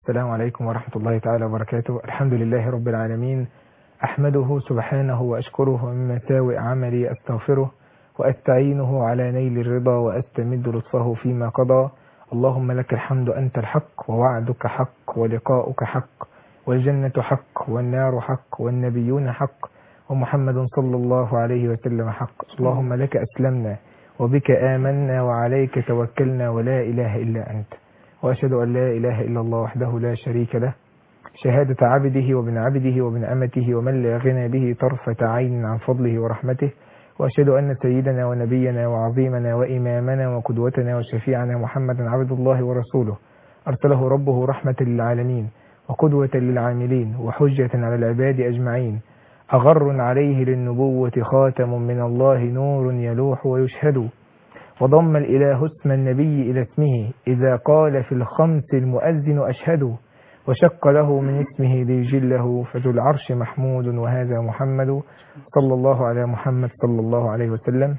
السلام عليكم ورحمة الله تعالى وبركاته الحمد لله رب العالمين أحمده سبحانه وأشكره ومن مساوئ عملي أستغفره وأستعينه على نيل الرضا وأستمد لطفه فيما قضى اللهم لك الحمد أنت الحق ووعدك حق ولقاؤك حق والجنة حق والنار حق والنبيون حق ومحمد صلى الله عليه وسلم حق اللهم لك أسلمنا وبك آمنا وعليك توكلنا ولا إله إلا أنت وأشهد أن لا إله إلا الله وحده لا شريك له شهادة عبده وابن عبده وابن أمته ومن لا غنى به طرفة عين عن فضله ورحمته وأشهد أن سيدنا ونبينا وعظيمنا وإمامنا وقدوتنا وشفيعنا محمدا عبد الله ورسوله أرسله ربه رحمة للعالمين وقدوة للعاملين وحجة على العباد أجمعين أغر عليه للنبوة خاتم من الله نور يلوح ويشهد وضم الإله اسم النبي إلى اسمه إذا قال في الخمس المؤذن أشهد وشق له من اسمه ليجله فذو العرش محمود وهذا محمد صلى الله على محمد صلى الله عليه وسلم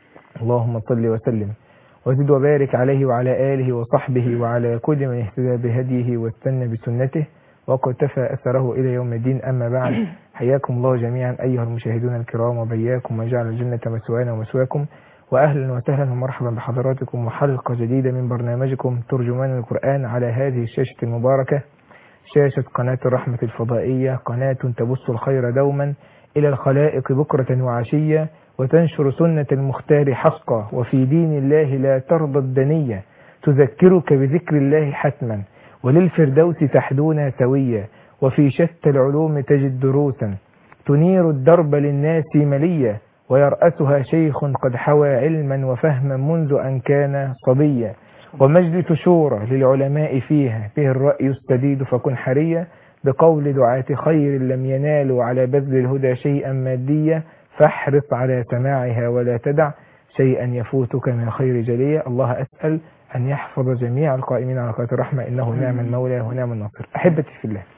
اللهم صل وسلم وزد وبارك عليه وعلى آله وصحبه وعلى كل من اهتدى بهديه واستنى بسنته وقتفى أثره إلى يوم الدين أما بعد حياكم الله جميعا أيها المشاهدون الكرام وبياكم وجعل الجنة مسوانا ومسواكم وأهلا وسهلا ومرحبا بحضراتكم وحلقة جديدة من برنامجكم ترجمان القرآن على هذه الشاشة المباركة شاشة قناة الرحمة الفضائية قناة تبث الخير دوما إلى الخلائق بكرة وعشية وتنشر سنة المختار حقا وفي دين الله لا ترضى الدنية تذكرك بذكر الله حتما وللفردوس تحدونا سويا وفي شتى العلوم تجد دروسا تنير الدرب للناس مليا ويرأسها شيخ قد حوى علما وفهما منذ أن كان صبيا ومجلس شورى للعلماء فيها به الرأي السديد فكن حريا بقول دعاة خير لم ينالوا على بذل الهدى شيئا ماديا فاحرص على سماعها ولا تدع شيئا يفوتك من خير جليا الله أسأل أن يحفظ جميع القائمين على قناة الرحمة إنه نعم المولى ونعم الناصر أحبتي في الله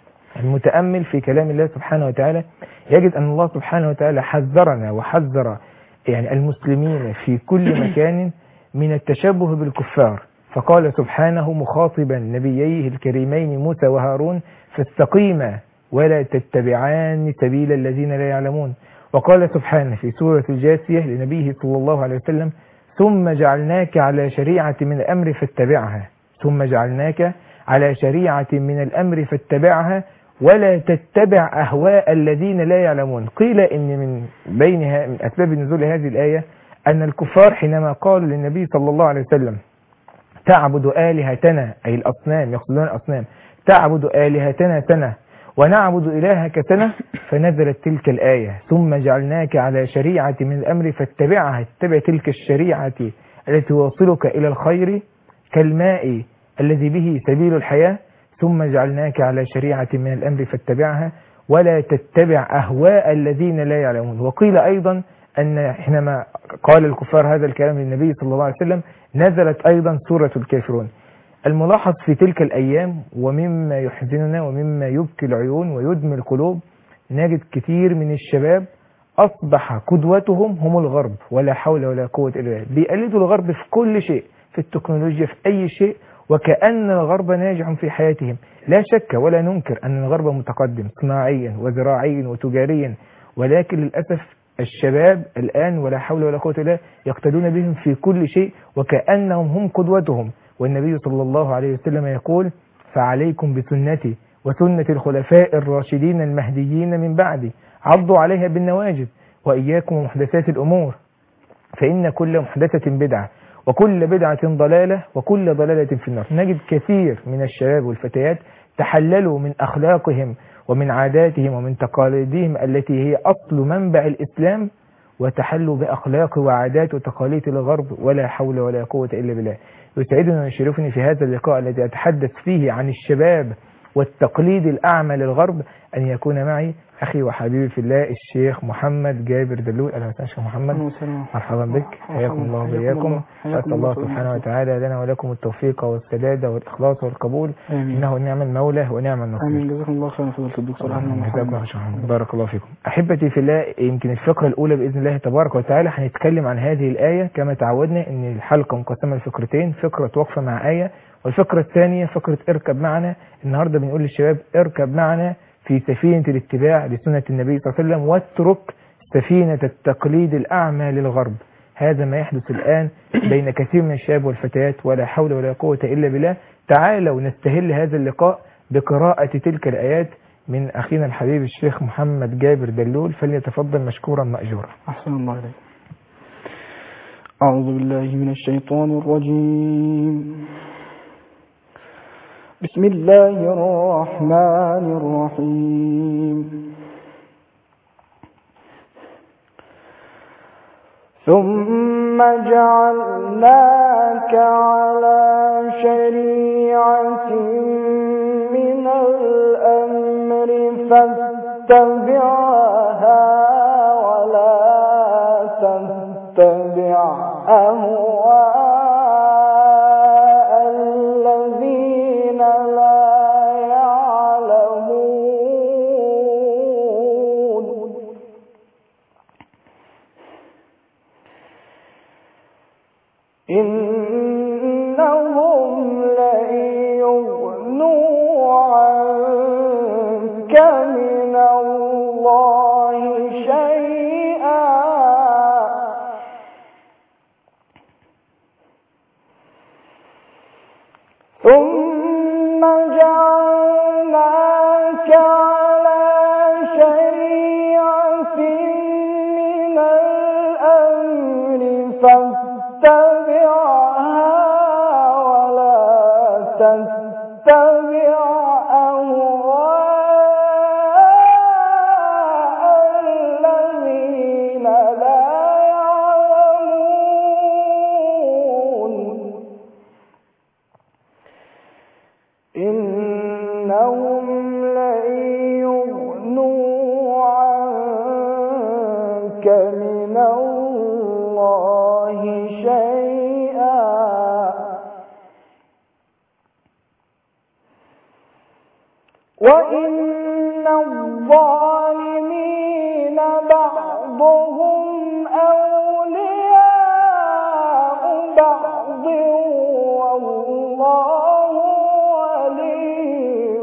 المتأمل في كلام الله سبحانه وتعالى يجد أن الله سبحانه وتعالى حذرنا وحذر يعني المسلمين في كل مكان من التشبه بالكفار فقال سبحانه مخاطبا نبييه الكريمين موسى وهارون فاستقيما ولا تتبعان سبيل الذين لا يعلمون وقال سبحانه في سورة الجاثية لنبيه صلى الله عليه وسلم ثم جعلناك على شريعة من الأمر فاتبعها ثم جعلناك على شريعة من الأمر فاتبعها ولا تتبع أهواء الذين لا يعلمون قيل إن من بينها من أسباب نزول هذه الآية أن الكفار حينما قالوا للنبي صلى الله عليه وسلم تعبد آلهتنا أي الأصنام يقصدون الأصنام تعبد آلهتنا سنة ونعبد إلهك سنة فنزلت تلك الآية ثم جعلناك على شريعة من الأمر فاتبعها اتبع تلك الشريعة التي توصلك إلى الخير كالماء الذي به سبيل الحياة ثم جعلناك على شريعة من الأمر فاتبعها ولا تتبع أهواء الذين لا يعلمون وقيل أيضا أن حينما قال الكفار هذا الكلام للنبي صلى الله عليه وسلم نزلت أيضا سورة الكافرون الملاحظ في تلك الأيام ومما يحزننا ومما يبكي العيون ويدمي القلوب نجد كثير من الشباب أصبح قدوتهم هم الغرب ولا حول ولا قوة إلا بالله بيقلدوا الغرب في كل شيء في التكنولوجيا في أي شيء وكأن الغرب ناجح في حياتهم لا شك ولا ننكر أن الغرب متقدم صناعيا وزراعيا وتجاريا ولكن للأسف الشباب الآن ولا حول ولا قوة إلا يقتدون بهم في كل شيء وكأنهم هم قدوتهم والنبي صلى الله عليه وسلم يقول فعليكم بسنتي وسنة الخلفاء الراشدين المهديين من بعدي عضوا عليها بالنواجذ وإياكم ومحدثات الأمور فإن كل محدثة بدعة وكل بدعة ضلالة وكل ضلالة في النار نجد كثير من الشباب والفتيات تحللوا من أخلاقهم ومن عاداتهم ومن تقاليدهم التي هي أصل منبع الإسلام وتحلوا بأخلاق وعادات وتقاليد الغرب ولا حول ولا قوة إلا بالله يسعدني ويشرفني في هذا اللقاء الذي أتحدث فيه عن الشباب والتقليد الأعمى للغرب أن يكون معي أخي وحبيبي في الله الشيخ محمد جابر دلول أهلا وسهلا شيخ محمد مرحبا بك حياكم الله وبياكم أسأل الله سبحانه وتعالى لنا ولكم التوفيق والسداد والإخلاص والقبول آمين. إنه نعم المولى ونعم النصير آمين جزاكم الله خيرا فضيلة الدكتور أهلا جزاكم ومرحبا الله خيرا. بارك الله فيكم أحبتي في الله يمكن الفقرة الأولى بإذن الله تبارك وتعالى هنتكلم عن هذه الآية كما تعودنا أن الحلقة مقسمة لفقرتين فقرة وقفة مع آية والفقرة الثانية فقرة اركب معنا النهاردة بنقول للشباب اركب معنا في سفينة الاتباع لسنة النبي صلى الله عليه وسلم واترك سفينة التقليد الأعمى للغرب هذا ما يحدث الآن بين كثير من الشباب والفتيات ولا حول ولا قوة إلا بالله تعالوا نستهل هذا اللقاء بقراءة تلك الآيات من أخينا الحبيب الشيخ محمد جابر دلول فليتفضل مشكورا مأجورا أحسن الله إليك أعوذ بالله من الشيطان الرجيم بسم الله الرحمن الرحيم ثم جعلناك على شريعة من الأمر فاتبعها ولا تتبع أهواء الذين لا يعلمون إنهم لن يغنوا عنك من الله شيئا ثم جعلناك على شريعة من الأمر فاتبعها ولا تتبع أهواء الذين لا يعلمون إنهم لن يغنوا عنك من الله شيئا وإن الظالمين بعضهم أولياء بعض والله ولي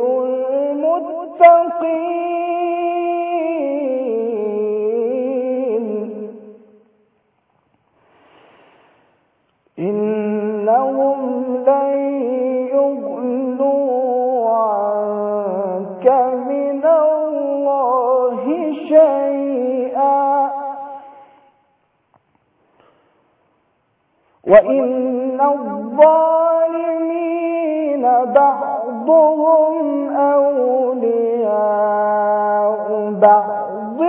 المتقين إنهم لن يغنوا عنك من الله شيئا وإن الظالمين بعضهم أولياء بعض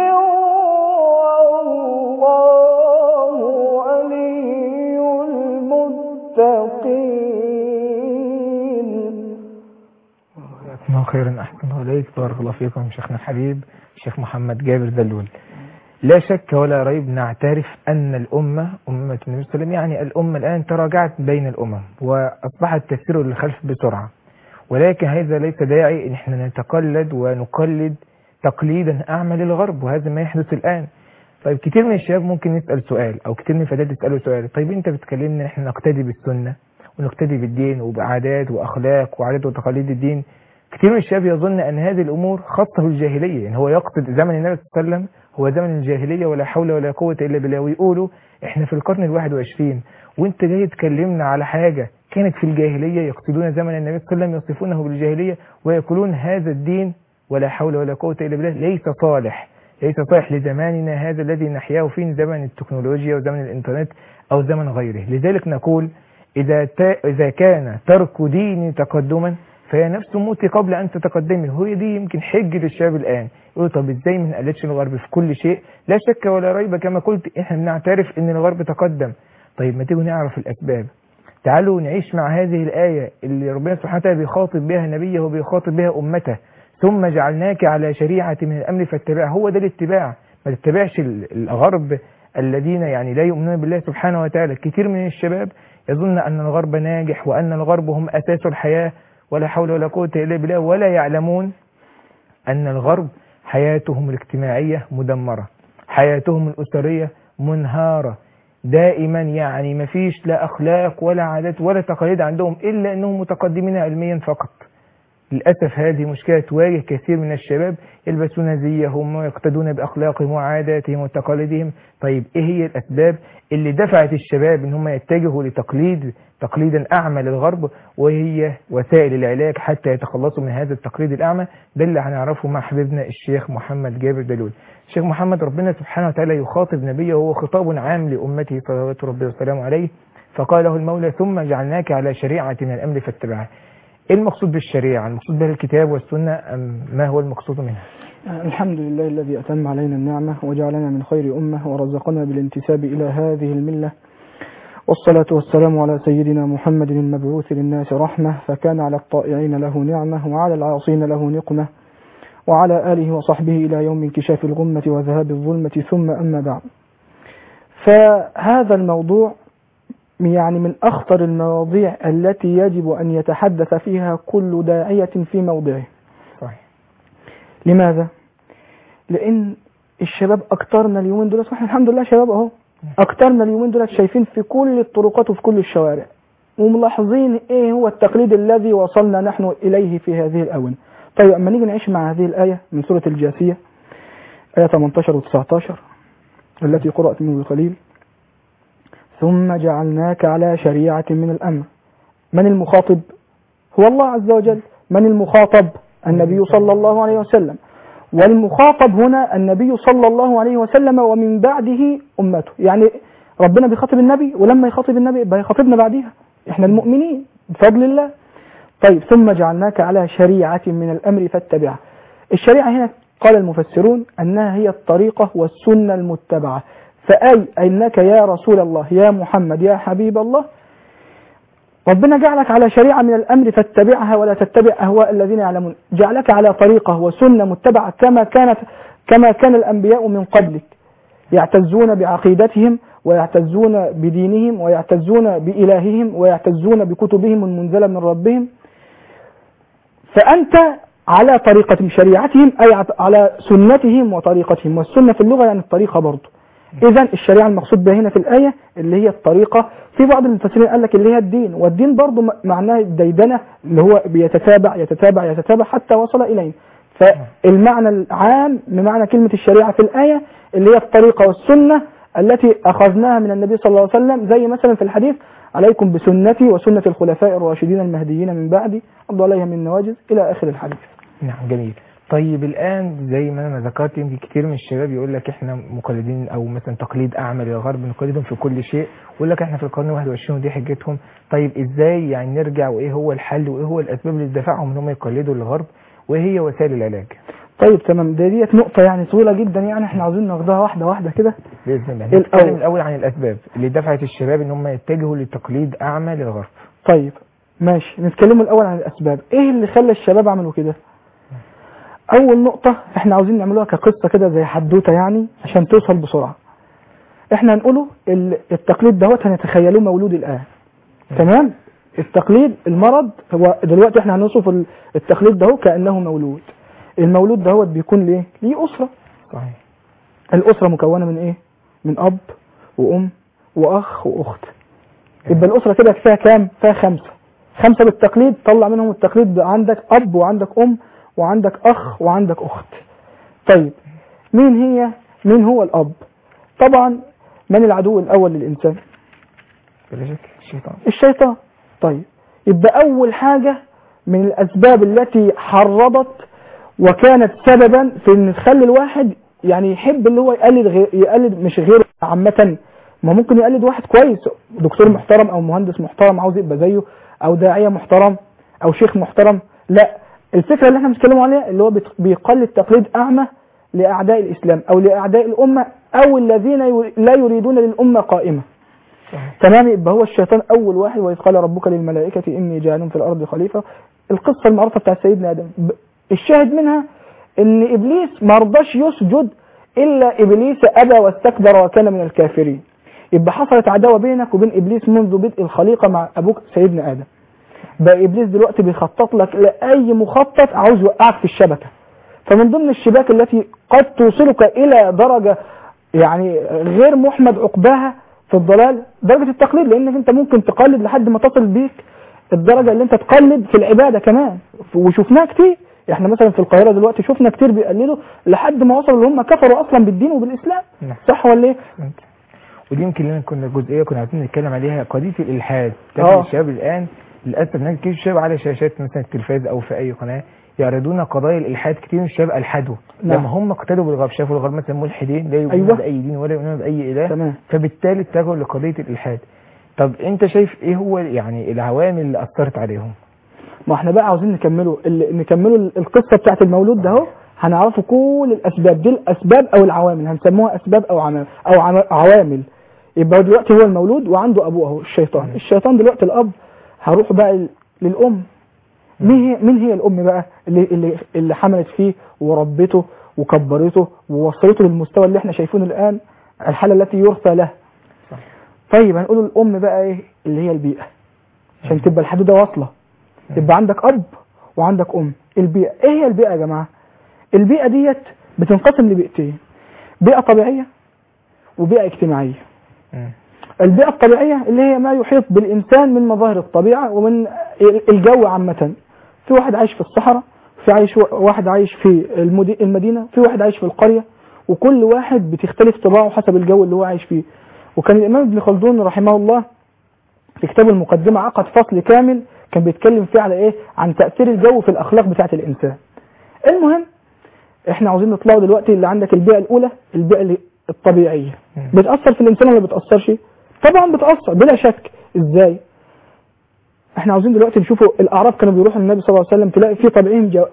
والله ولي المتقين جزاكم الله خيرا أحسن الله عليك بارك الله فيكم شيخنا الحبيب الشيخ محمد جابر دلول لا شك ولا ريب نعترف أن الأمة أمة النبي صلى الله عليه وسلم يعني الأمة الآن تراجعت بين الأمم وأصبحت تسير للخلف بسرعة ولكن هذا ليس داعي ان احنا نتقلد ونقلد تقليدا اعمى للغرب وهذا ما يحدث الان طيب كتير من الشباب ممكن يسال سؤال او كتير من الفتيات يسالوا سؤال طيب انت بتكلمنا ان احنا نقتدي بالسنه ونقتدي بالدين وبعادات واخلاق وعادات وتقاليد الدين كتير من الشباب يظن ان هذه الامور خاصه بالجاهليه يعني هو يقصد زمن النبي صلى الله عليه وسلم هو زمن الجاهليه ولا حول ولا قوه الا بالله ويقولوا احنا في القرن الواحد وعشرين وانت جاي تكلمنا على حاجه كانت في الجاهليه يقصدون زمن النبي صلى الله عليه وسلم يصفونه بالجاهليه ويقولون هذا الدين ولا حول ولا قوه الا بالله ليس صالح ليس صالح لزماننا هذا الذي نحياه فيه زمن التكنولوجيا وزمن الانترنت او زمن غيره لذلك نقول اذا تا اذا كان ترك دين تقدما فهي نفس موتي قبل ان تتقدمي هو دي يمكن حجه الشباب الان يقول طب ازاي ما نقلدش الغرب في كل شيء لا شك ولا ريب كما قلت احنا بنعترف ان الغرب تقدم طيب ما تيجوا نعرف الاسباب تعالوا نعيش مع هذه الآية اللي ربنا سبحانه وتعالى بيخاطب بها نبيه وبيخاطب بها أمته ثم جعلناك على شريعة من الأمر فاتبعها هو ده الاتباع ما تتبعش الغرب الذين يعني لا يؤمنون بالله سبحانه وتعالى كثير من الشباب يظن أن الغرب ناجح وأن الغرب هم أساس الحياة ولا حول ولا قوة إلا بالله ولا يعلمون أن الغرب حياتهم الاجتماعية مدمرة حياتهم الأسرية منهارة دائما يعني ما فيش لا أخلاق ولا عادات ولا تقاليد عندهم إلا أنهم متقدمين علميا فقط للأسف هذه مشكلة تواجه كثير من الشباب يلبسون زيهم ويقتدون بأخلاقهم وعاداتهم وتقاليدهم طيب إيه هي الأسباب اللي دفعت الشباب إن هم يتجهوا لتقليد تقليدا أعمى للغرب وهي وسائل العلاج حتى يتخلصوا من هذا التقليد الأعمى ده اللي هنعرفه مع حبيبنا الشيخ محمد جابر دلول الشيخ محمد ربنا سبحانه وتعالى يخاطب نبيه وهو خطاب عام لأمته صلوات ربي وسلامه عليه فقال له المولى ثم جعلناك على شريعة من الأمر فاتبعها ايه المقصود بالشريعة المقصود بها الكتاب والسنة أم ما هو المقصود منها الحمد لله الذي أتم علينا النعمة وجعلنا من خير أمة ورزقنا بالانتساب إلى هذه الملة والصلاة والسلام على سيدنا محمد المبعوث للناس رحمة فكان على الطائعين له نعمة وعلى العاصين له نقمة وعلى آله وصحبه إلى يوم انكشاف الغمة وذهاب الظلمة ثم أما بعد فهذا الموضوع يعني من أخطر المواضيع التي يجب أن يتحدث فيها كل داعية في موضعه صحيح لماذا؟ لأن الشباب أكترنا اليومين دول واحنا الحمد لله شباب أهو أكترنا اليومين دول شايفين في كل الطرقات وفي كل الشوارع وملاحظين إيه هو التقليد الذي وصلنا نحن إليه في هذه الآونة طيب أما نيجي نعيش مع هذه الآية من سورة الجاثية آية 18 و 19 التي قرأت منه بقليل ثم جعلناك على شريعة من الأمر من المخاطب هو الله عز وجل من المخاطب النبي صلى الله عليه وسلم والمخاطب هنا النبي صلى الله عليه وسلم ومن بعده أمته يعني ربنا بيخاطب النبي ولما يخاطب النبي يبقى يخاطبنا بعديها احنا المؤمنين بفضل الله طيب ثم جعلناك على شريعة من الأمر فاتبعها الشريعة هنا قال المفسرون أنها هي الطريقة والسنة المتبعة فأي أنك يا رسول الله يا محمد يا حبيب الله ربنا جعلك على شريعة من الأمر فاتبعها ولا تتبع أهواء الذين يعلمون جعلك على طريقة وسنة متبعة كما كانت كما كان الأنبياء من قبلك يعتزون بعقيدتهم ويعتزون بدينهم ويعتزون بإلههم ويعتزون بكتبهم المنزلة من ربهم فأنت على طريقة شريعتهم أي على سنتهم وطريقتهم والسنة في اللغة يعني الطريقة برضه إذا الشريعة المقصود بها هنا في الآية اللي هي الطريقة في بعض المفسرين قال لك اللي هي الدين والدين برضه معناه الديدنة اللي هو بيتتابع يتتابع يتتابع حتى وصل إلينا فالمعنى العام بمعنى كلمة الشريعة في الآية اللي هي الطريقة والسنة التي أخذناها من النبي صلى الله عليه وسلم زي مثلا في الحديث عليكم بسنتي وسنة الخلفاء الراشدين المهديين من بعدي عضوا عليها من النواجذ إلى آخر الحديث نعم جميل طيب الآن زي ما أنا ذكرت يمكن كتير من الشباب يقول لك إحنا مقلدين أو مثلا تقليد أعمى للغرب نقلدهم في كل شيء ويقول لك إحنا في القرن 21 ودي حجتهم طيب إزاي يعني نرجع وإيه هو الحل وإيه هو الأسباب اللي دفعهم إن هم يقلدوا الغرب وإيه هي وسائل العلاج طيب تمام ده ديت نقطة يعني طويلة جدا يعني احنا عاوزين ناخدها واحدة واحدة كده بإذن الله الأول. نتكلم الأول عن الأسباب اللي دفعت الشباب إن هم يتجهوا لتقليد أعمى للغرب طيب ماشي نتكلموا الأول عن الأسباب إيه اللي خلى الشباب عملوا كده أول نقطة إحنا عاوزين نعملوها كقصة كده زي حدوتة يعني عشان توصل بسرعة إحنا هنقوله ال- التقليد دهوت هنتخيلوه مولود الآن تمام التقليد المرض هو دلوقتي إحنا هنوصف ال- التقليد ده كأنه مولود المولود دهوت بيكون ليه ليه أسرة صحيح الأسرة مكونة من إيه من أب وأم وأخ وأخت يبقى الأسرة كده فيها كام فيها خمسة خمسة بالتقليد طلع منهم التقليد عندك أب وعندك أم وعندك أخ وعندك أخت طيب مين هي مين هو الأب طبعا من العدو الأول للإنسان بلا شك الشيطان الشيطان طيب يبقى أول حاجة من الأسباب التي حرضت وكانت سببا في ان تخلي الواحد يعني يحب اللي هو يقلد غير يقلد مش غيره عامة ما ممكن يقلد واحد كويس دكتور محترم او مهندس محترم عاوز يبقى زيه او داعية محترم او شيخ محترم لا الفكرة اللي احنا بنتكلم عليها اللي هو بت- بيقلد تقليد اعمى لاعداء الاسلام او لاعداء الامة او الذين ير- لا يريدون للامة قائمة صحيح تمام يبقى هو الشيطان اول واحد واذ قال ربك للملائكه اني جاعل في الارض خليفه القصه المعروفه بتاع سيدنا ادم ب- الشاهد منها ان ابليس ما رضاش يسجد الا ابليس ابى واستكبر وكان من الكافرين يبقى حصلت عداوه بينك وبين ابليس منذ بدء الخليقه مع ابوك سيدنا ادم بقى ابليس دلوقتي بيخطط لك لاي مخطط عاوز يوقعك في الشبكه فمن ضمن الشباك التي قد توصلك الى درجه يعني غير محمد عقباها في الضلال درجة التقليد لانك انت ممكن تقلد لحد ما تصل بيك الدرجة اللي انت تقلد في العبادة كمان وشفناها كتير احنا مثلا في القاهرة دلوقتي شفنا كتير بيقلدوا لحد ما وصلوا اللي هم كفروا اصلا بالدين وبالاسلام نعم. صح ولا ايه؟ فهمت. ودي يمكن لنا كنا جزئيه كنا عايزين نتكلم عليها قضيه الالحاد تجد آه. الشباب الان للاسف هناك كتير شباب على شاشات مثلا التلفاز او في اي قناه يعرضون قضايا الالحاد كتير من الشباب الحدوا نعم. لما هم اقتدوا بالغرب شافوا الغرب مثلا ملحدين لا يؤمنون أيوة. باي دين ولا يؤمنون باي اله تمام فبالتالي اتجهوا لقضيه الالحاد طب انت شايف ايه هو يعني العوامل اللي اثرت عليهم ما احنا بقى عاوزين نكمله ال- نكمله ال- القصه بتاعت المولود ده اهو هنعرفه كل الاسباب دي الاسباب او العوامل هنسموها اسباب او عوامل او عم- عوامل يبقى دلوقتي هو المولود وعنده ابوه اهو الشيطان مم. الشيطان دلوقتي الاب هروح بقى ل- للام مين هي مين هي الام بقى اللي اللي اللي حملت فيه وربته وكبرته ووصلته للمستوى اللي احنا شايفينه الان الحاله التي يرثى له صح. طيب هنقول الام بقى ايه اللي هي البيئه عشان تبقى الحدوده واصله يبقى عندك اب وعندك ام البيئه ايه هي البيئه يا جماعه البيئه ديت بتنقسم لبيئتين بيئه طبيعيه وبيئه اجتماعيه مم. البيئه الطبيعيه اللي هي ما يحيط بالانسان من مظاهر الطبيعه ومن الجو عامه في واحد عايش في الصحراء في عايش واحد عايش في المدي- المدينه في واحد عايش في القريه وكل واحد بتختلف طباعه حسب الجو اللي هو عايش فيه وكان الامام ابن خلدون رحمه الله في كتابه المقدمه عقد فصل كامل كان بيتكلم فيه على ايه عن تاثير الجو في الاخلاق بتاعه الانسان المهم احنا عاوزين نطلعوا دلوقتي اللي عندك البيئه الاولى البيئه اللي- الطبيعيه مم. بتاثر في الانسان ولا بتاثرش طبعا بتاثر بلا شك ازاي احنا عاوزين دلوقتي نشوفوا الاعراب كانوا بيروحوا للنبي صلى الله عليه وسلم تلاقي في طبيعيهم ج-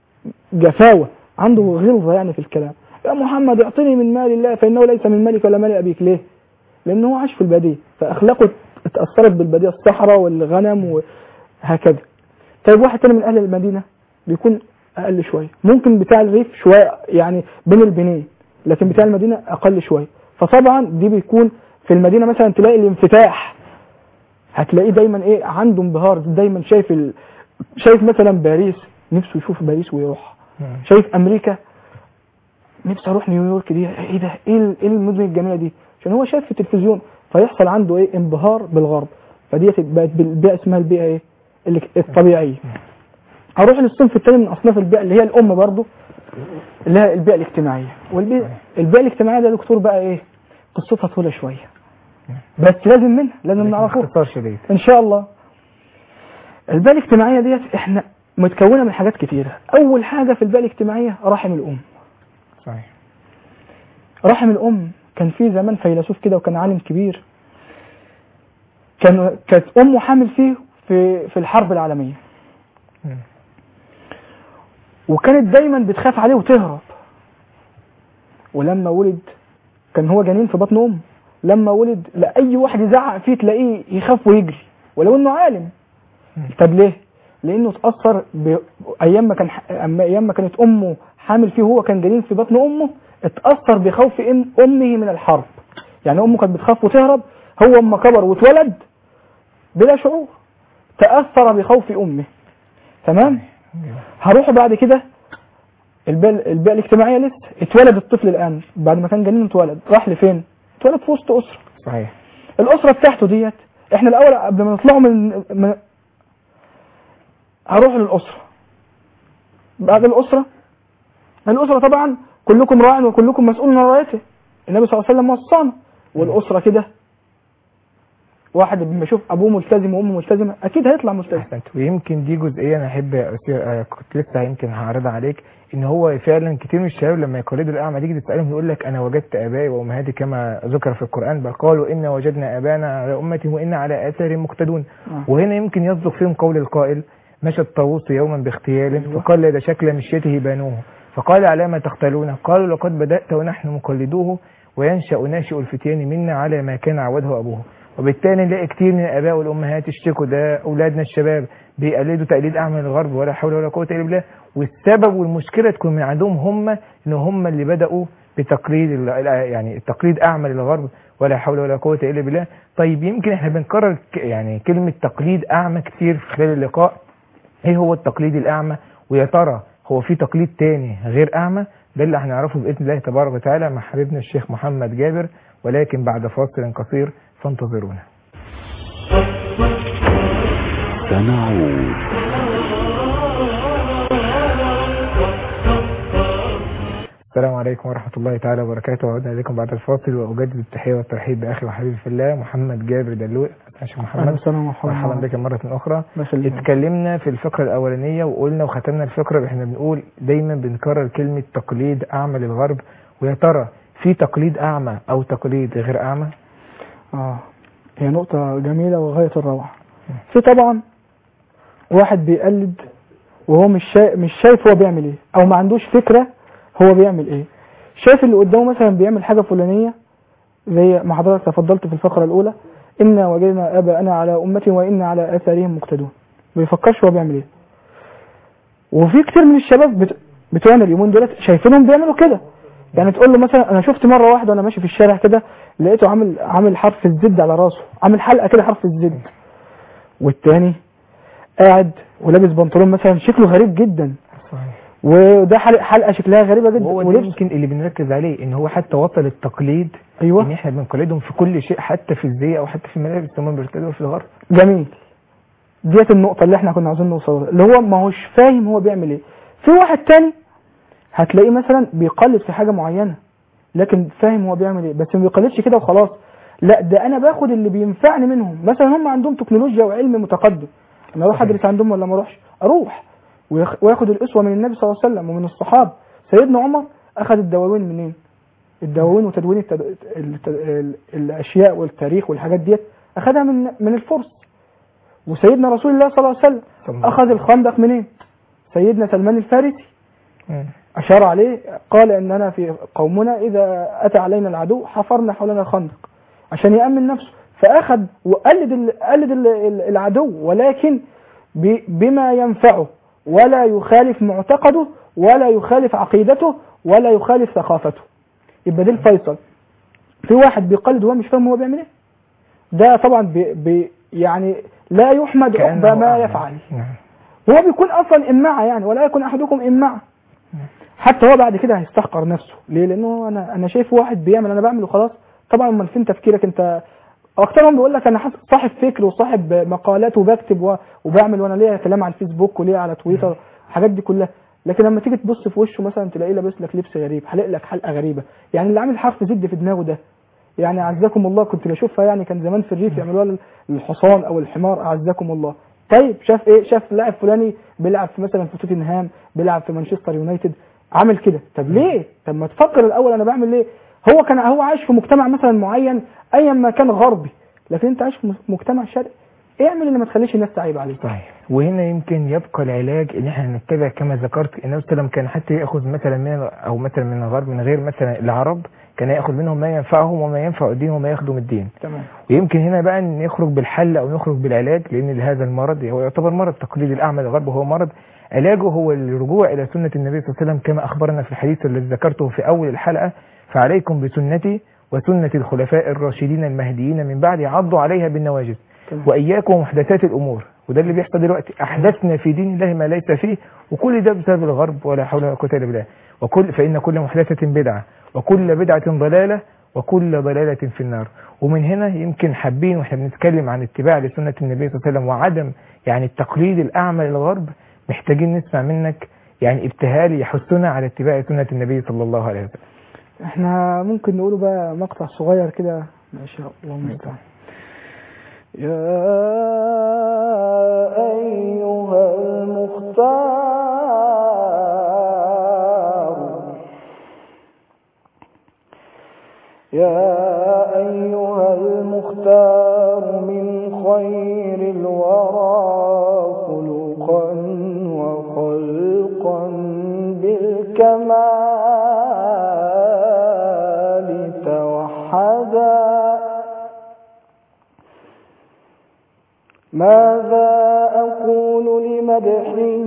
جفاوه عنده غلظه يعني في الكلام يا محمد اعطني من مال الله فانه ليس من مالك ولا مال ابيك ليه لانه هو عاش في الباديه فاخلاقه اتاثرت بالباديه الصحراء والغنم وهكذا طيب واحد تاني من اهل المدينه بيكون اقل شويه ممكن بتاع الريف شويه يعني بين البنين لكن بتاع المدينه اقل شويه فطبعا دي بيكون في المدينه مثلا تلاقي الانفتاح هتلاقيه دايما ايه عنده انبهار دايما شايف ال... شايف مثلا باريس نفسه يشوف باريس ويروح مم. شايف امريكا نفسي اروح نيويورك دي ايه ده ايه ال- ايه المدن الجميله دي عشان هو شايف في التلفزيون فيحصل عنده ايه انبهار بالغرب فديت بقت بالبيئه اسمها البيئه ايه اللي- الطبيعيه هروح للصنف الثاني من اصناف البيئه اللي هي الام برضو اللي هي البيئه الاجتماعيه والبيئه البيئه الاجتماعيه ده يا دكتور بقى ايه قصتها طويله شويه بس لازم منها لازم نعرفه باختصار شديد ان شاء الله البيئه الاجتماعيه ديت احنا متكونه من حاجات كتيره اول حاجه في البيئه الاجتماعيه رحم الام صحيح رحم الام كان في زمان فيلسوف كده وكان عالم كبير كان كانت امه حامل فيه في في الحرب العالميه مم. وكانت دايما بتخاف عليه وتهرب ولما ولد كان هو جنين في بطن امه لما ولد لاي واحد يزعق فيه تلاقيه يخاف ويجري ولو انه عالم مم. طب ليه لانه اتاثر ب... ايام ما كان اما ايام ما كانت امه حامل فيه وهو كان جنين في بطن امه اتاثر بخوف أم... امه من الحرب يعني امه كانت بتخاف وتهرب هو اما كبر واتولد بلا شعور تاثر بخوف امه تمام هروح بعد كده البيئة البيئة الاجتماعية لسه اتولد الطفل الآن بعد ما كان جنين اتولد راح لفين؟ اتولد في وسط أسرة صحيح الأسرة بتاعته ديت احنا الأول قبل ما نطلعوا من, من هروح للأسرة بعد الأسرة الأسرة طبعا كلكم راع وكلكم مسؤول عن رعيته النبي صلى الله عليه وسلم وصانا والأسرة كده واحد لما يشوف أبوه ملتزم وأمه ملتزمة أكيد هيطلع ملتزم احسنت ويمكن دي جزئيه انا احب أثير آه، كنت لسه يمكن هعرضها عليك ان هو فعلا كتير من الشباب لما يقلدوا الاعمى تيجي تسالهم يقول لك انا وجدت ابائي وامهاتي كما ذكر في القران بل قالوا انا وجدنا ابانا على امه وانا على اثارهم مقتدون آه. وهنا يمكن يصدق فيهم قول القائل مشى الطاووس يوما باغتيال أيوة. فقلد شكل مشيته بانوه فقال على ما تختلون قالوا لقد بدات ونحن مقلدوه وينشا ناشئ الفتيان منا على ما كان عوده ابوه وبالتالي نلاقي كتير من الاباء والامهات يشتكوا ده اولادنا الشباب بيقلدوا تقليد اعمى للغرب ولا حول ولا قوه الا بالله والسبب والمشكله تكون من عندهم هم ان هم اللي بداوا بتقليد ال- يعني التقليد اعمى للغرب ولا حول ولا قوه الا بالله طيب يمكن احنا بنكرر ك- يعني كلمه تقليد اعمى كتير في خلال اللقاء ايه هو التقليد الاعمى ويا ترى هو في تقليد تاني غير اعمى ده اللي هنعرفه باذن الله تبارك وتعالى مع حبيبنا الشيخ محمد جابر ولكن بعد فاصل قصير فانتظرونا سنعود السلام عليكم ورحمة الله تعالى وبركاته وعودنا إليكم بعد الفاصل وأجدد التحية والترحيب بأخي وحبيبي في الله محمد جابر دلوق شيخ أهلا محمد وسهلا ومرحبا مرحبا بك مرة أخرى الله يخليك. اتكلمنا في الفقرة الأولانية وقلنا وختمنا الفقرة احنا بنقول دايما بنكرر كلمة تقليد أعمى للغرب ويا ترى في تقليد أعمى أو تقليد غير أعمى؟ اه هي نقطة جميلة وغاية الروعة في طبعا واحد بيقلد وهو مش شايف مش شايف هو بيعمل ايه او ما عندوش فكرة هو بيعمل ايه شايف اللي قدامه مثلا بيعمل حاجة فلانية زي ما حضرتك تفضلت في الفقرة الأولى إنا وجدنا آباءنا على أمة وإنا على آثارهم مقتدون ما بيفكرش هو بيعمل إيه وفي كتير من الشباب بت... بتوعنا اليومين دولت شايفينهم بيعملوا كده يعني تقول له مثلا انا شفت مره واحده وانا ماشي في الشارع كده لقيته عامل عامل حرف الزد على راسه عامل حلقه كده حرف الزد والتاني قاعد ولابس بنطلون مثلا شكله غريب جدا صحيح وده حلقه حلقه شكلها غريبه جدا وهو ده ولبس يمكن اللي بنركز عليه ان هو حتى وصل التقليد ان ايوه احنا بنقلدهم في كل شيء حتى في الزي او حتى في الملابس هم بيرتدوا في الغرب جميل ديت النقطة اللي احنا كنا عاوزين نوصلها اللي هو ما هوش فاهم هو بيعمل ايه في واحد تاني هتلاقيه مثلا بيقلد في حاجة معينة لكن فاهم هو بيعمل ايه بس ما بيقلدش كده وخلاص لا ده انا باخد اللي بينفعني منهم مثلا هم عندهم تكنولوجيا وعلم متقدم انا اروح صحيح. ادرس عندهم ولا ما اروحش اروح ويخ- وياخد الاسوة من النبي صلى الله عليه وسلم ومن الصحابة سيدنا عمر اخذ الدواوين منين الدواوين وتدوين التد... الت... ال... الاشياء والتاريخ والحاجات ديت اخذها من من الفرس وسيدنا رسول الله صلى الله عليه وسلم صلى الله اخذ الخندق منين سيدنا سلمان الفارسي مم. اشار عليه قال اننا في قومنا اذا اتى علينا العدو حفرنا حولنا الخندق عشان يامن نفسه فاخذ وقلد ال... قلد ال... ال- العدو ولكن ب... بما ينفعه ولا يخالف معتقده ولا يخالف عقيدته ولا يخالف ثقافته يبقى ده الفيصل في واحد بيقلد وهو مش فاهم هو بيعمل ايه ده طبعا بي بي يعني لا يحمد كأنه عقبى ما أعمى. يفعل نعم هو بيكون اصلا امعه يعني ولا يكون احدكم امعه حتى هو بعد كده هيستحقر نفسه ليه لانه انا انا شايف واحد بيعمل انا بعمل وخلاص طبعا امال فين تفكيرك انت اكترهم بيقول لك انا حس- صاحب فكر وصاحب مقالات وبكتب و- وبعمل وانا ليا كلام على الفيسبوك وليا على تويتر الحاجات دي كلها لكن لما تيجي تبص في وشه مثلا تلاقيه لابس لك لبس غريب حلق لك حلقه غريبه يعني اللي عامل حرف زد في دماغه ده يعني اعزكم الله كنت بشوفها يعني كان زمان في الريف يعملوها لل- للحصان او الحمار اعزكم الله طيب شاف ايه شاف لاعب فلاني بيلعب في مثلا في توتنهام بيلعب في مانشستر يونايتد عامل كده طب ليه طب ما تفكر الاول انا بعمل ليه هو كان هو عايش في مجتمع مثلا معين ايا ما كان غربي لكن انت عايش في مجتمع شرقي اعمل اللي ما تخليش الناس تعيب عليك صحيح وهنا يمكن يبقى العلاج ان احنا نتبع كما ذكرت النبي صلى الله عليه وسلم كان حتى ياخذ مثلا من او مثلا من الغرب من غير مثلا العرب كان ياخذ منهم ما ينفعهم وما ينفع الدين وما يخدم الدين تمام ويمكن هنا بقى ان يخرج بالحل او يخرج بالعلاج لان هذا المرض هو يعتبر مرض تقليد الاعمى للغرب وهو مرض علاجه هو الرجوع الى سنه النبي صلى الله عليه وسلم كما اخبرنا في الحديث الذي ذكرته في اول الحلقه فعليكم بسنتي وسنه الخلفاء الراشدين المهديين من بعد عضوا عليها بالنواجذ تمام. واياكم ومحدثات الامور وده اللي بيحصل دلوقتي احدثنا في دين الله ما ليس فيه وكل ده بسبب الغرب ولا حول ولا قوه الا بالله وكل فان كل محدثه بدعه وكل بدعه ضلاله وكل ضلاله في النار ومن هنا يمكن حابين واحنا بنتكلم عن اتباع لسنه النبي صلى الله عليه وسلم وعدم يعني التقليد الاعمى للغرب محتاجين نسمع منك يعني ابتهال يحثنا على اتباع سنه النبي صلى الله عليه وسلم احنا ممكن نقوله بقى مقطع صغير كده ماشي الله المستعان يا أيها المختار يا أيها المختار من خير الورى خلقا وخلقا بالكمال توحدا ماذا أقول لمدحه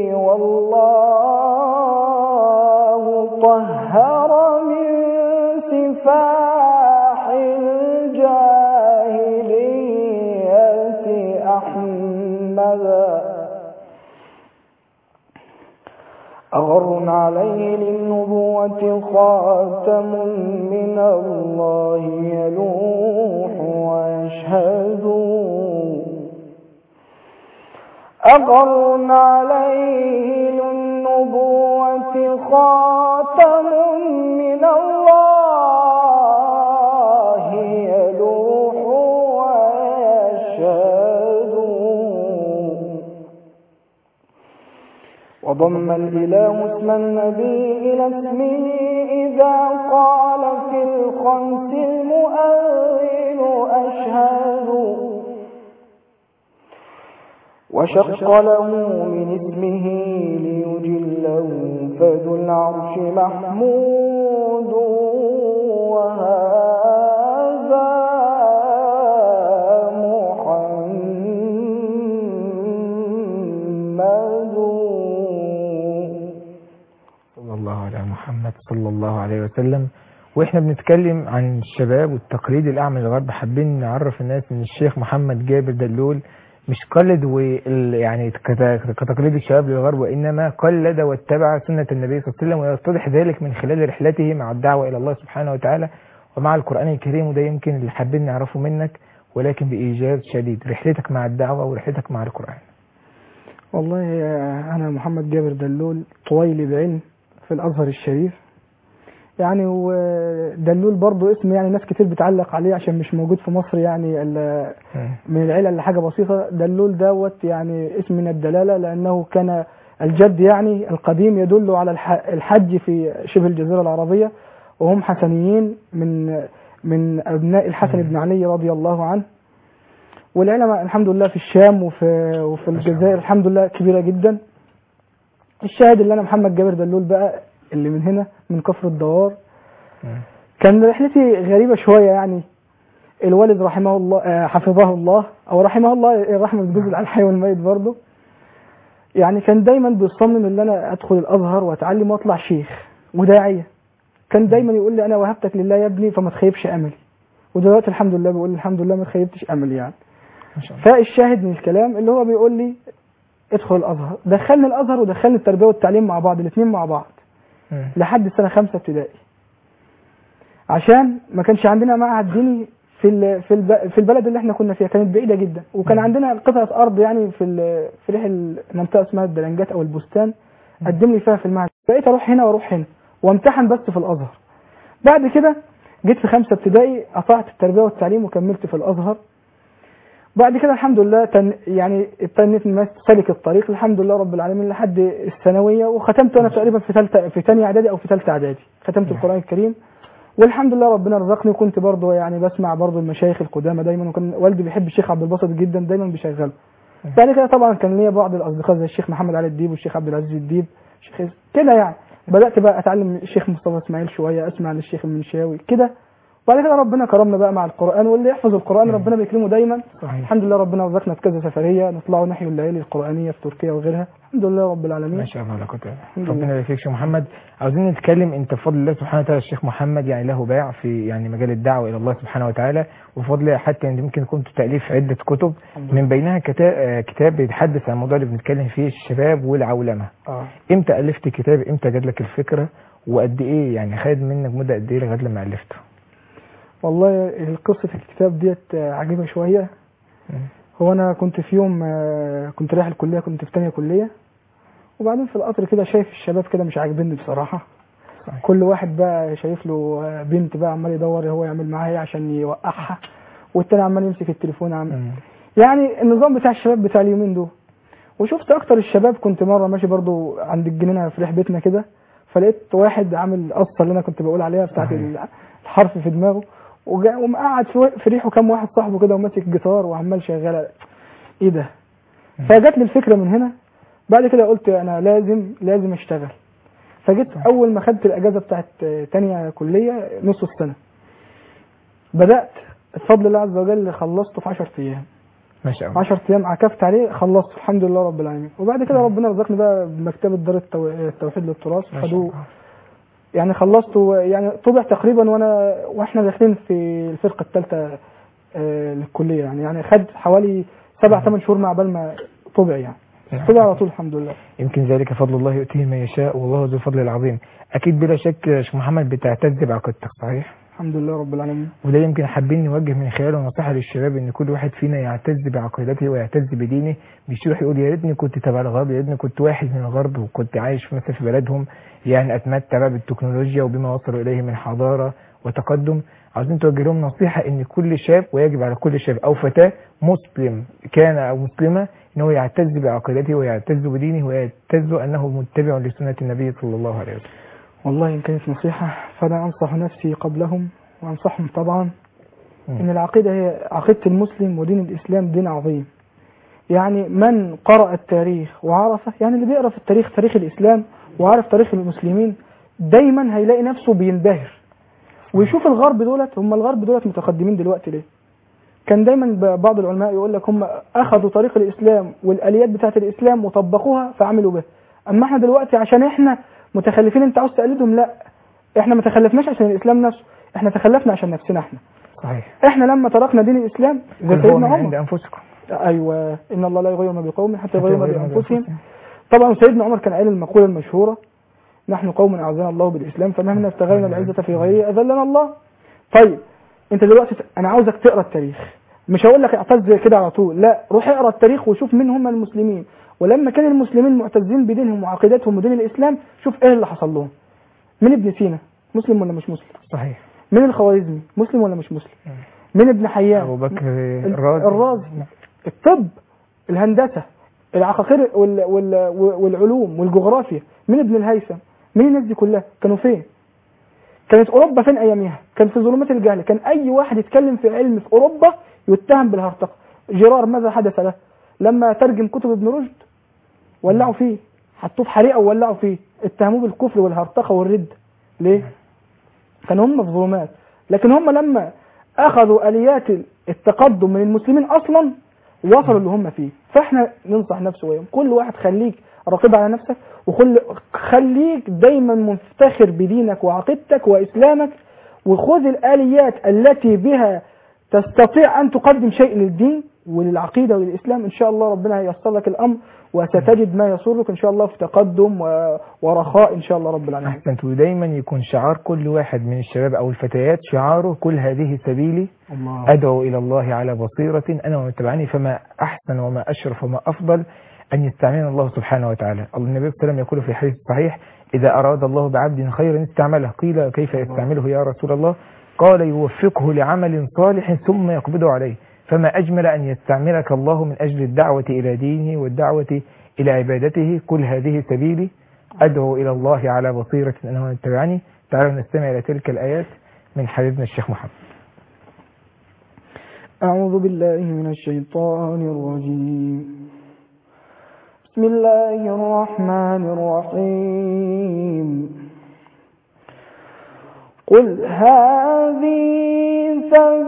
والله طهر من سفاح الجاهلية أحمدا أغر عليه للنبوة خاتم من الله يلوح ويشهد أغر عليه للنبوة خاتم من الله يلوح ويشهد وضم الإله اسم النبي إلى اسمه إذا قال في الخمس المؤذن أشهد وشق له من اسمه ليجله فذو العرش محمود وهذا محمد صلى الله على محمد صلى الله عليه وسلم واحنا بنتكلم عن الشباب والتقليد الاعمى للغرب حابين نعرف الناس ان الشيخ محمد جابر دلول مش قلد وال يعني كت- كتقليد الشباب للغرب وانما قلد واتبع سنه النبي صلى الله عليه وسلم ويتضح ذلك من خلال رحلته مع الدعوه الى الله سبحانه وتعالى ومع القران الكريم وده يمكن اللي حابين نعرفه منك ولكن بايجاز شديد رحلتك مع الدعوه ورحلتك مع القران والله آه، أنا محمد جابر دلول طويلي بعلم في الأزهر الشريف يعني ودلول برضو اسم يعني ناس كتير بتعلق عليه عشان مش موجود في مصر يعني إلا من العيلة اللي حاجة بسيطة دلول دوت يعني اسم من الدلالة لأنه كان الجد يعني القديم يدل على الح- الحج في شبه الجزيرة العربية وهم حسنيين من من أبناء الحسن بن علي رضي الله عنه والعلماء الحمد لله في الشام وفي وفي ما شاء الجزائر الله. الحمد لله كبيرة جدا الشاهد اللي أنا محمد جابر دلول بقى اللي من هنا من كفر الدوار كان رحلتي غريبة شوية يعني الوالد رحمه الله آه، حفظه الله او رحمه الله الرحمه بتجوز على الحي والميت برضه يعني كان دايما بيصمم ان انا ادخل الازهر واتعلم واطلع شيخ وداعيه كان دايما يقول لي انا وهبتك لله يا ابني فما تخيبش املي ودلوقتي الحمد لله بيقول لي الحمد لله ما تخيبتش املي يعني ما شاء الله فالشاهد من الكلام اللي هو بيقول لي ادخل الازهر دخلني الازهر ودخلني التربيه والتعليم مع بعض الاثنين مع بعض مم. لحد سنه خمسه ابتدائي عشان ما كانش عندنا معهد ديني في ال- في الب- في البلد اللي احنا كنا فيها كانت بعيده جدا وكان مم. عندنا قطعه ارض يعني في ال- في ريح المنطقه اسمها الدلنجات او البستان قدم لي فيها في المعهد بقيت اروح هنا واروح هنا وامتحن بس في الازهر بعد كده جيت في خمسه ابتدائي قطعت التربيه والتعليم وكملت في الازهر بعد كده الحمد لله تن يعني اتنيت ماس- سالك الطريق الحمد لله رب العالمين لحد الثانويه وختمت انا تقريبا في ثالثه في ثانيه اعدادي او في ثالثه اعدادي ختمت القران الكريم والحمد لله ربنا رزقني وكنت برضه يعني بسمع برضه المشايخ القدامى دايما وكان والدي بيحب الشيخ عبد الباسط جدا دايما بيشغله بعد كده طبعا كان ليا بعض الاصدقاء زي الشيخ محمد علي الديب والشيخ عبد العزيز الديب الشيخ إز- كده يعني بدات بقى اتعلم الشيخ مصطفى اسماعيل شويه اسمع للشيخ المنشاوي كده وبعد كده ربنا كرمنا بقى مع القران واللي يحفظ القران مم. ربنا بيكرمه دايما صحيح الحمد لله ربنا رزقنا في كذا سفريه نطلعوا نحيوا الليالي القرانيه في تركيا وغيرها الحمد لله رب العالمين ما شاء الله لا قوه إلا الحمد بالله. ربنا لله. يبارك فيك يا محمد عاوزين نتكلم انت بفضل الله سبحانه وتعالى الشيخ محمد يعني له باع في يعني مجال الدعوه الى الله سبحانه وتعالى وبفضل الله حتى انت ممكن كنت تاليف عده كتب من بينها كتاب آه، كتاب بيتحدث عن الموضوع اللي بنتكلم فيه الشباب والعولمه اه امتى الفت كتاب امتى جات لك الفكره وقد ايه يعني خد منك مده قد ايه لغايه لما الفته والله قصه الكتاب ديت آه، عجيبه شويه مم. هو انا كنت في يوم آه، كنت رايح الكليه كنت في تانية كليه وبعدين في القطر كده شايف الشباب كده مش عاجبني بصراحه صحيح. كل واحد بقى شايف له آه، بنت بقى عمال يدور هو يعمل معاها ايه عشان يوقعها والتاني عمال يمسك التليفون عم مم. يعني النظام بتاع الشباب بتاع اليومين دول وشفت اكتر الشباب كنت مره ماشي برضو عند الجنينه في ريح بيتنا كده فلقيت واحد عامل قصه اللي انا كنت بقول عليها بتاعت صحيح. الحرف في دماغه وجا- ومقعد في في ريحه كام واحد صاحبه كده وماسك جيتار وعمال شغال ايه ده فجات لي الفكره من هنا بعد كده قلت انا لازم لازم اشتغل فجيت اول ما خدت الاجازه بتاعت تانية كليه نص السنه بدات بفضل الله عز وجل خلصته في 10 ايام ما شاء الله 10 ايام عكفت عليه خلصت الحمد لله رب العالمين وبعد كده ربنا رزقني بقى بمكتبه دار التو- التوحيد للتراث ما شاء خدوه الله يعني خلصته يعني طبع تقريبا وانا واحنا داخلين في الفرقه الثالثه للكليه يعني يعني خد حوالي سبع ثمان شهور مع بال ما طبع يعني استدعى على طول الحمد لله يمكن ذلك فضل الله يؤتيه من يشاء والله ذو الفضل العظيم اكيد بلا شك يا شيخ محمد بتعتز بعقيدتك صحيح الحمد لله رب العالمين وده يمكن حابين نوجه من خلاله نصيحه للشباب ان كل واحد فينا يعتز بعقيدته ويعتز بدينه مش يروح يقول يا ريتني كنت تبع الغرب يا ريتني كنت واحد من الغرب وكنت عايش مثلا في بلدهم يعني اتمتع بقى بالتكنولوجيا وبما وصلوا اليه من حضاره وتقدم عاوزين توجه لهم نصيحه ان كل شاب ويجب على كل شاب او فتاه مسلم كان او مسلمه ان هو يعتز بعقيدته ويعتز بدينه ويعتز انه متبع لسنه النبي صلى الله عليه وسلم والله إن كانت نصيحة فأنا أنصح نفسي قبلهم وأنصحهم طبعا مم. إن العقيدة هي عقيدة المسلم ودين الإسلام دين عظيم يعني من قرأ التاريخ وعرفه يعني اللي بيقرأ في التاريخ تاريخ الإسلام وعارف تاريخ المسلمين دايما هيلاقي نفسه بينبهر ويشوف الغرب دولت هم الغرب دولت متقدمين دلوقتي ليه كان دايما ب- بعض العلماء يقول لك هم اخذوا طريق الاسلام والاليات بتاعت الاسلام وطبقوها فعملوا به اما احنا دلوقتي عشان احنا متخلفين انت عاوز تقلدهم لا احنا ما تخلفناش عشان الاسلام نفسه احنا تخلفنا عشان نفسنا احنا صحيح احنا لما تركنا دين الاسلام زي كل هو سيدنا من عند عمر انفسكم ايوه ان الله لا يغير ما بقوم حتى يغيروا ما حتى يغيروا ما بانفسهم بأنفسهم. طبعا سيدنا عمر كان قايل المقوله المشهوره نحن قوم اعزنا الله بالاسلام فمهما ابتغينا العزه في غيره اذلنا الله طيب انت دلوقتي ت- انا عاوزك تقرا التاريخ مش هقول لك اعتز كده على طول لا روح اقرا التاريخ وشوف مين هم المسلمين ولما كان المسلمين معتزين بدينهم وعقيدتهم ودين الاسلام شوف ايه اللي حصل لهم مين ابن سينا مسلم ولا مش مسلم صحيح مين الخوارزمي مسلم ولا مش مسلم مين ابن حيان ابو بكر ال- الرازي الرازي الطب الهندسه العقاقير وال وال والعلوم والجغرافيا مين ابن الهيثم مين الناس دي كلها كانوا فين كانت اوروبا فين اياميها كان في ظلمات الجهل كان اي واحد يتكلم في علم في اوروبا يتهم بالهرطقه جيرار ماذا حدث له لما ترجم كتب ابن رشد ولعوا فيه حطوه في حريقه وولعوا فيه اتهموه بالكفر والهرطقه والرد ليه كانوا هم في ظلمات لكن هم لما اخذوا اليات التقدم من المسلمين اصلا وصلوا اللي هم فيه فاحنا ننصح نفسه ويوم كل واحد خليك رقيب على نفسك وخل خليك دايما مفتخر بدينك وعقيدتك واسلامك وخذ الاليات التي بها تستطيع ان تقدم شيء للدين وللعقيده وللاسلام ان شاء الله ربنا هييسر لك الامر وستجد ما يسرك ان شاء الله في تقدم و- ورخاء ان شاء الله رب العالمين احسنت ودايما يكون شعار كل واحد من الشباب او الفتيات شعاره كل هذه سبيلي الله ادعو الى الله على بصيره انا ومن تبعني فما احسن وما اشرف وما افضل ان يستعملنا الله سبحانه وتعالى النبي صلى الله عليه وسلم يقول في حديث صحيح اذا اراد الله بعبد خيرا استعمله قيل كيف يستعمله يا رسول الله قال يوفقه لعمل صالح ثم يقبضه عليه فما اجمل ان يستعملك الله من اجل الدعوه الى دينه والدعوه الى عبادته كل هذه سبيلي ادعو الى الله على بصيره انا ومن تبعني تعالوا نستمع الى تلك الايات من حبيبنا الشيخ محمد أعوذ بالله من الشيطان الرجيم بسم الله الرحمن الرحيم قل هذه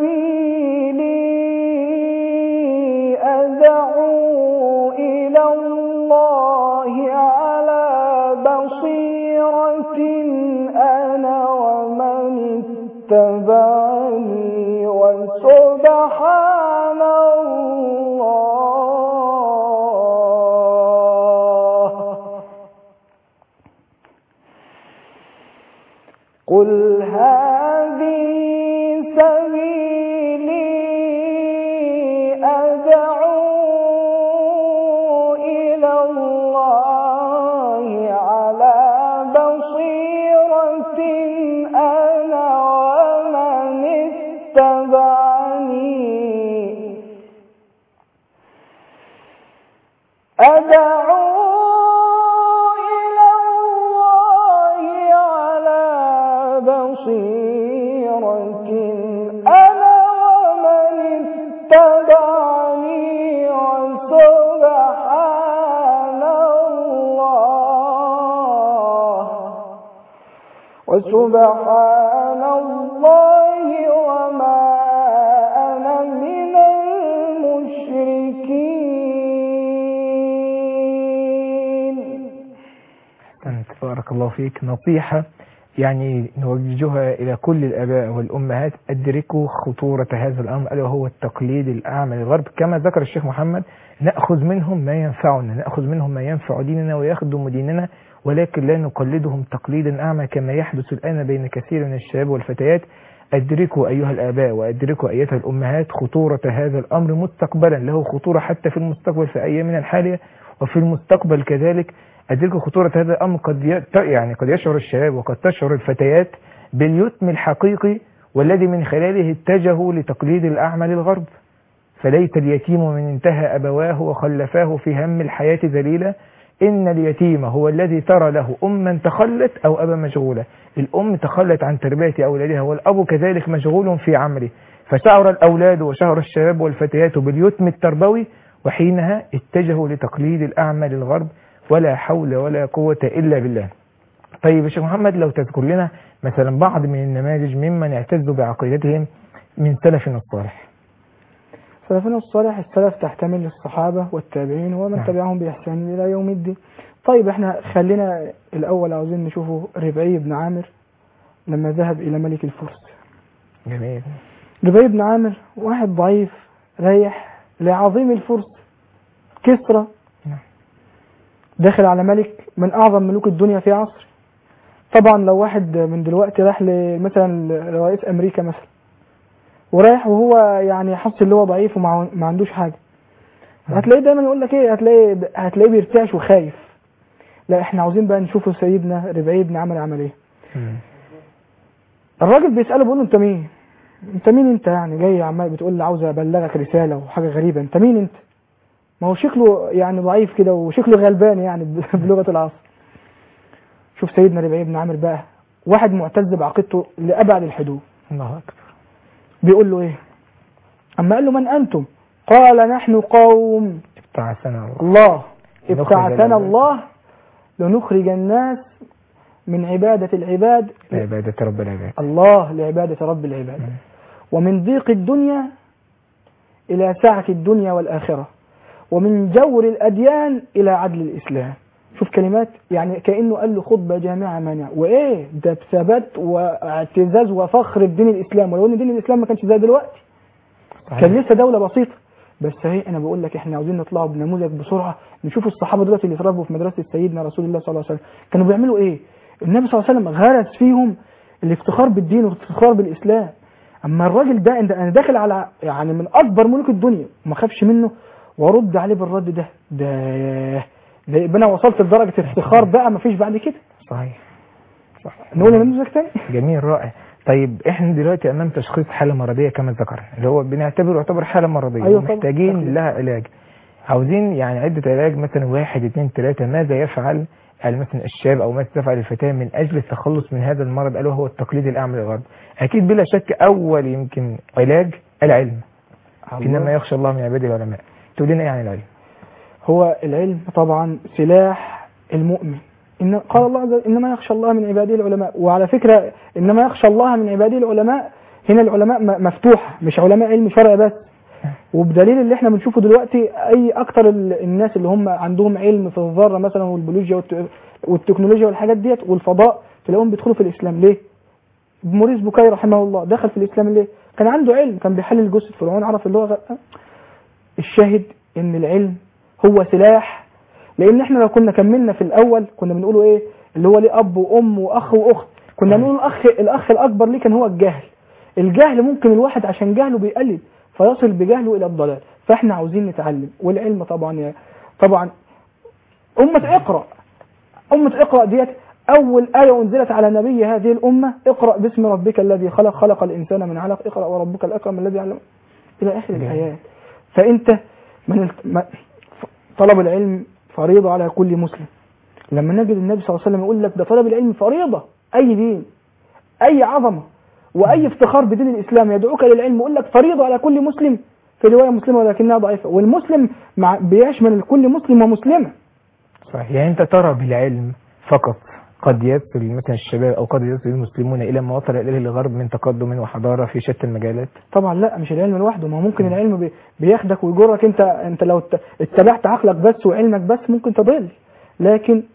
سبيلي أدعو إلى الله على بصيرة أنا ومن اتبعني وسبحان الله قل هذه سبيلي أدعو إلى الله على بصيرة أنا ومن اتبعني أدعو إلى الله على بصيرة أنا ومن اتبعني وسبحان الله وسبحان الله وما أنا من المشركين أحسنت بارك الله فيك نصيحة يعني نوجهها إلى كل الآباء والأمهات أدركوا خطورة هذا الأمر ألا وهو التقليد الأعمى للغرب كما ذكر الشيخ محمد نأخذ منهم ما ينفعنا نأخذ منهم ما ينفع ديننا ويخدم ديننا ولكن لا نقلدهم تقليدا أعمى كما يحدث الآن بين كثير من الشباب والفتيات أدركوا أيها الآباء وأدركوا أيتها الأمهات خطورة هذا الأمر مستقبلا له خطورة حتى في المستقبل في أيامنا الحالية وفي المستقبل كذلك أدركوا خطورة هذا الأمر قد ي- يعني قد يشعر الشباب وقد تشعر الفتيات باليتم الحقيقي والذي من خلاله اتجهوا لتقليد الأعمى للغرب فليت اليتيم من انتهى أبواه وخلفاه في هم الحياة ذليلا إن اليتيم هو الذي ترى له أما تخلت أو أبا مشغولة الأم تخلت عن تربية أولادها والأب كذلك مشغول في عمله فشعر الأولاد وشعر الشباب والفتيات باليتم التربوي وحينها اتجهوا لتقليد الأعمى للغرب ولا حول ولا قوة إلا بالله طيب يا شيخ محمد لو تذكر لنا مثلا بعض من النماذج ممن اعتزوا بعقيدتهم من سلفنا الصالح سلفنا الصالح السلف تحتمل الصحابة والتابعين ومن نعم. تبعهم بإحسان إلى يوم الدين طيب احنا خلينا الأول عاوزين نشوفه ربعي بن عامر لما ذهب إلى ملك الفرس جميل ربعي بن عامر واحد ضعيف رايح لعظيم الفرس كسرى نعم. داخل على ملك من أعظم ملوك الدنيا في عصر طبعا لو واحد من دلوقتي راح ل- مثلا لرئيس أمريكا مثلا ورايح وهو يعني حاسس اللي هو ضعيف وما ما عندوش حاجة نعم. هتلاقيه دايما يقول لك ايه هتلاقيه هتلاقيه بيرتعش وخايف لا احنا عاوزين بقى نشوفه سيدنا ربعي بن عامر عمل ايه مم. الراجل بيسأله بيقول له انت مين انت مين انت يعني جاي عمال بتقول لي عاوز ابلغك رسالة وحاجة غريبة انت مين انت ما هو شكله يعني ضعيف كده وشكله غلبان يعني بلغة العصر شوف سيدنا ربعي بن عامر بقى واحد معتز بعقيدته لأبعد الحدود الله أكبر بيقول له ايه اما قال له من انتم قال نحن قوم ابتعثنا الله الله نخرج ابتعثنا العباد. الله لنخرج الناس من عبادة العباد عبادة رب العباد الله لعبادة رب العباد مم. ومن ضيق الدنيا إلى سعة الدنيا والآخرة ومن جور الأديان إلى عدل الإسلام شوف كلمات يعني كأنه قال له خطبة جامعة مانعة وإيه ده بثبات واعتزاز وفخر بدين الإسلام ولو إن دين الإسلام ما كانش زي دلوقتي صحيح. كان لسه دولة بسيطة بس اهي انا بقول لك احنا عاوزين نطلعوا بنموذج بسرعه نشوف الصحابه دلوقتي اللي اتربوا في مدرسه سيدنا رسول الله صلى الله عليه وسلم كانوا بيعملوا ايه؟ النبي صلى الله عليه وسلم غرس فيهم الافتخار بالدين والافتخار بالاسلام اما الراجل ده انت انا داخل على يعني من اكبر ملوك الدنيا وما خافش منه وارد عليه بالرد ده ده ده يبقى انا وصلت لدرجه افتخار بقى ما فيش بعد كده صحيح صح نقول نموذج تاني جميل رائع طيب احنا دلوقتي امام تشخيص حاله مرضيه كما ذكر اللي هو بنعتبره يعتبر حاله مرضيه أيوة طبعا. محتاجين أكيد. لها علاج عاوزين يعني عده علاج مثلا واحد اثنين ثلاثه ماذا يفعل يعني مثلا الشاب او ماذا تفعل الفتاه من اجل التخلص من هذا المرض الا وهو التقليد الاعمى للغرب اكيد بلا شك اول يمكن علاج العلم انما يخشى الله من عباده العلماء تقول لنا ايه عن العلم هو العلم طبعا سلاح المؤمن إن قال الله عز وجل إنما يخشى الله من عباده العلماء وعلى فكرة إنما يخشى الله من عباده العلماء هنا العلماء م- مفتوحة مش علماء علم شرعي بس وبدليل اللي احنا بنشوفه دلوقتي اي اكتر ال- الناس اللي هم عندهم علم في الذره مثلا والبيولوجيا والت- والتكنولوجيا والحاجات ديت والفضاء تلاقيهم بيدخلوا في الاسلام ليه؟ موريس بوكاي رحمه الله دخل في الاسلام ليه؟ كان عنده علم كان بيحلل جثه فرعون عرف اللي هو غ- الشاهد ان العلم هو سلاح لان احنا لو كنا كملنا في الاول كنا بنقوله ايه اللي هو ليه اب وام واخ واخت كنا بنقول الاخ الاخ الاكبر ليه كان هو الجهل الجهل ممكن الواحد عشان جهله بيقلد فيصل بجهله الى الضلال فاحنا عاوزين نتعلم والعلم طبعا يا طبعا امه اقرا امه اقرا ديت اول ايه انزلت على نبي هذه الامه اقرا باسم ربك الذي خلق خلق الانسان من علق اقرا وربك الاكرم الذي علم الى اخر جميل. الايات فانت من الت- ما- طلب العلم فريضه على كل مسلم لما نجد النبي صلى الله عليه وسلم يقول لك ده طلب العلم فريضه اي دين اي عظمه واي افتخار بدين الاسلام يدعوك للعلم يقول لك فريضه على كل مسلم في روايه مسلمه ولكنها ضعيفه والمسلم مع بيشمل كل مسلم ومسلمه صحيح يعني انت ترى بالعلم فقط قد يصل مثلا الشباب او قد يصل المسلمون الى ما وصل اليه الغرب من تقدم وحضاره في شتى المجالات طبعا لا مش العلم لوحده ما هو ممكن العلم بي- بياخدك ويجرك انت انت لو ات- اتبعت عقلك بس وعلمك بس ممكن تضل لكن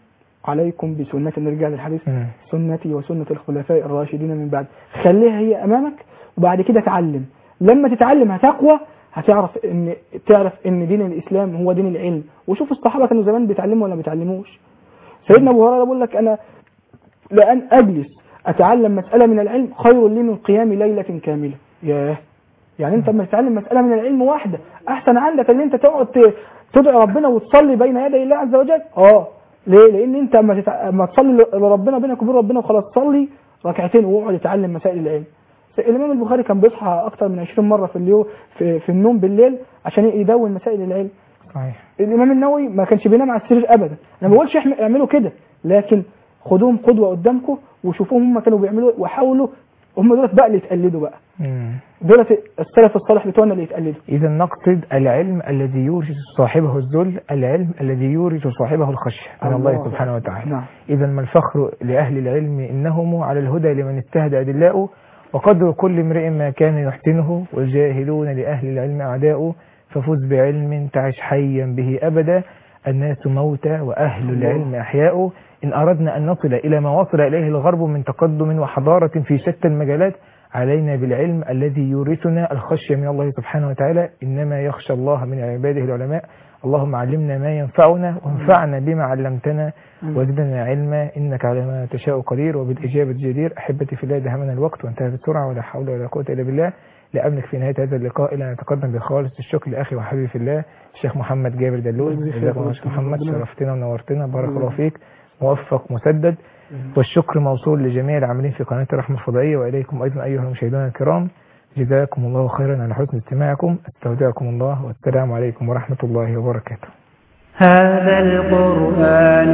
عليكم بسنة نرجع للحديث مم. سنتي وسنة الخلفاء الراشدين من بعد خليها هي أمامك وبعد كده تعلم لما تتعلم هتقوى هتعرف ان تعرف ان دين الاسلام هو دين العلم وشوف الصحابه كانوا زمان بيتعلموا ولا ما بيتعلموش سيدنا ابو هريره بيقول لك انا لان اجلس اتعلم مساله من العلم خير لي من قيام ليله كامله ياه يعني انت لما تتعلم مساله من العلم واحده احسن عندك ان انت تقعد ت- تدعي ربنا وتصلي بين يدي الله عز وجل اه ليه لان انت اما تتع... اما تصلي لربنا بينك وبين ربنا وخلاص صلي ركعتين واقعد اتعلم مسائل العلم الامام البخاري كان بيصحى اكتر من 20 مره في اليوم في, في النوم بالليل عشان يدون مسائل العلم صحيح الامام النووي ما كانش بينام على السرير ابدا انا ما بقولش احم- اعملوا كده لكن خدوهم قدوه قدامكم وشوفوهم هم كانوا بيعملوا إيه وحاولوا هم دولت بقى اللي يتقلدوا بقى مم. دولت السلف الصالح بتوعنا اللي يتقلدوا إذا نقصد العلم الذي يورث صاحبه الذل العلم الذي يورث صاحبه الخشية من الله, الله سبحانه وتعالى نعم إذا ما الفخر لأهل العلم إنهم على الهدى لمن استهدى أدلاؤه وقدر كل امرئ ما كان يحسنه والجاهلون لأهل العلم أعداؤه ففز بعلم تعش حيا به أبدا الناس موتى وأهل العلم أحياء إن أردنا أن نصل إلى ما وصل إليه الغرب من تقدم وحضارة في شتى المجالات علينا بالعلم الذي يورثنا الخشية من الله سبحانه وتعالى إنما يخشى الله من عباده العلماء اللهم علمنا ما ينفعنا وانفعنا بما علمتنا وزدنا علما إنك على ما تشاء قدير وبالإجابة جدير أحبتي في الله دهمنا الوقت وانتهى بسرعة ولا حول ولا قوة إلا بالله لأملك في نهاية هذا اللقاء إلى أن نتقدم بخالص الشكر لأخي وحبيبي في الله الشيخ محمد جابر دلوز الله يجزيك جزاكم خير. الله شيخ محمد ربنا- شرفتنا ونورتنا بارك الله فيك موفق مسدد والشكر موصول لجميع العاملين في قناة الرحمة الفضائية وإليكم أيضا أيها المشاهدون الكرام جزاكم الله خيرا على حسن استماعكم استودعكم الله والسلام عليكم ورحمة الله وبركاته هذا القرآن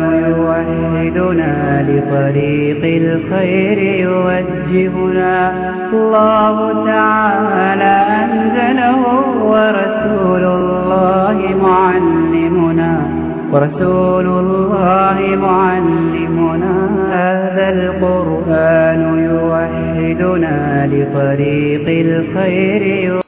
يوحدنا لطريق الخير يوجهنا الله تعالى أنزله ورسول الله معلمنا ورسول الله معلمنا هذا القرآن يوحدنا لطريق الخير